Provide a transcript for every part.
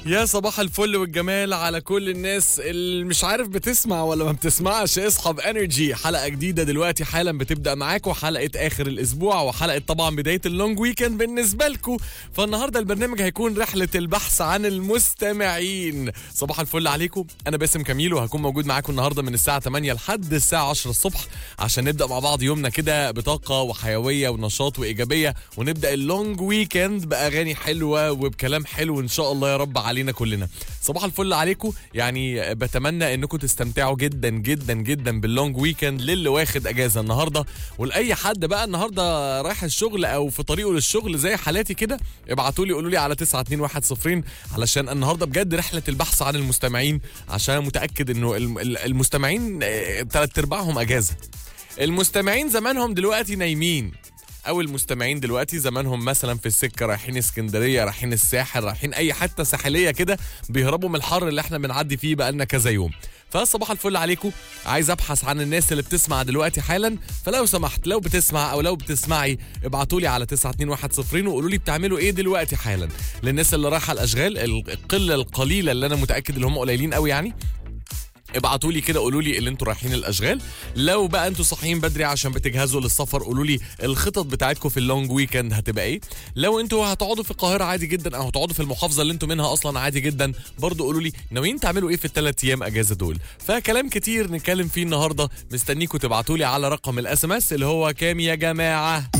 يا صباح الفل والجمال على كل الناس اللي مش عارف بتسمع ولا ما بتسمعش اصحى بانرجي حلقه جديده دلوقتي حالا بتبدا معاكم حلقه اخر الاسبوع وحلقه طبعا بدايه اللونج ويكند بالنسبه لكم فالنهارده البرنامج هيكون رحله البحث عن المستمعين صباح الفل عليكم انا باسم كميل وهكون موجود معاكم النهارده من الساعه 8 لحد الساعه 10 الصبح عشان نبدا مع بعض يومنا كده بطاقه وحيويه ونشاط وايجابيه ونبدا اللونج ويكند باغاني حلوه وبكلام حلو ان شاء الله يا رب علينا كلنا صباح الفل عليكم يعني بتمنى انكم تستمتعوا جدا جدا جدا باللونج ويكند للي واخد اجازه النهارده ولاي حد بقى النهارده رايح الشغل او في طريقه للشغل زي حالاتي كده ابعتوا لي قولوا لي على 92110 علشان النهارده بجد رحله البحث عن المستمعين عشان متاكد انه الم- ال- المستمعين ثلاث ارباعهم اجازه المستمعين زمانهم دلوقتي نايمين او المستمعين دلوقتي زمانهم مثلا في السكه رايحين اسكندريه رايحين الساحل رايحين اي حته ساحليه كده بيهربوا من الحر اللي احنا بنعدي فيه بقالنا كذا يوم فصباح الفل عليكم عايز ابحث عن الناس اللي بتسمع دلوقتي حالا فلو سمحت لو بتسمع او لو بتسمعي ابعتوا لي على 92110 وقولوا لي بتعملوا ايه دلوقتي حالا للناس اللي رايحه الاشغال القله القليله اللي انا متاكد ان هم قليلين قوي يعني ابعتوا لي كده قولوا لي اللي انتوا رايحين الاشغال لو بقى انتوا صاحيين بدري عشان بتجهزوا للسفر قولوا لي الخطط بتاعتكم في اللونج ويكند هتبقى ايه لو انتوا هتقعدوا في القاهره عادي جدا او هتقعدوا في المحافظه اللي انتوا منها اصلا عادي جدا برضو قولوا لي ناويين تعملوا ايه في الثلاث ايام اجازه دول فكلام كتير نتكلم فيه النهارده مستنيكم تبعتوا لي على رقم الاس ام اس اللي هو كام يا جماعه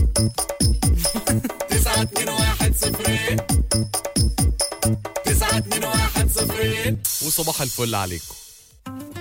921 921 وصباح الفل عليكم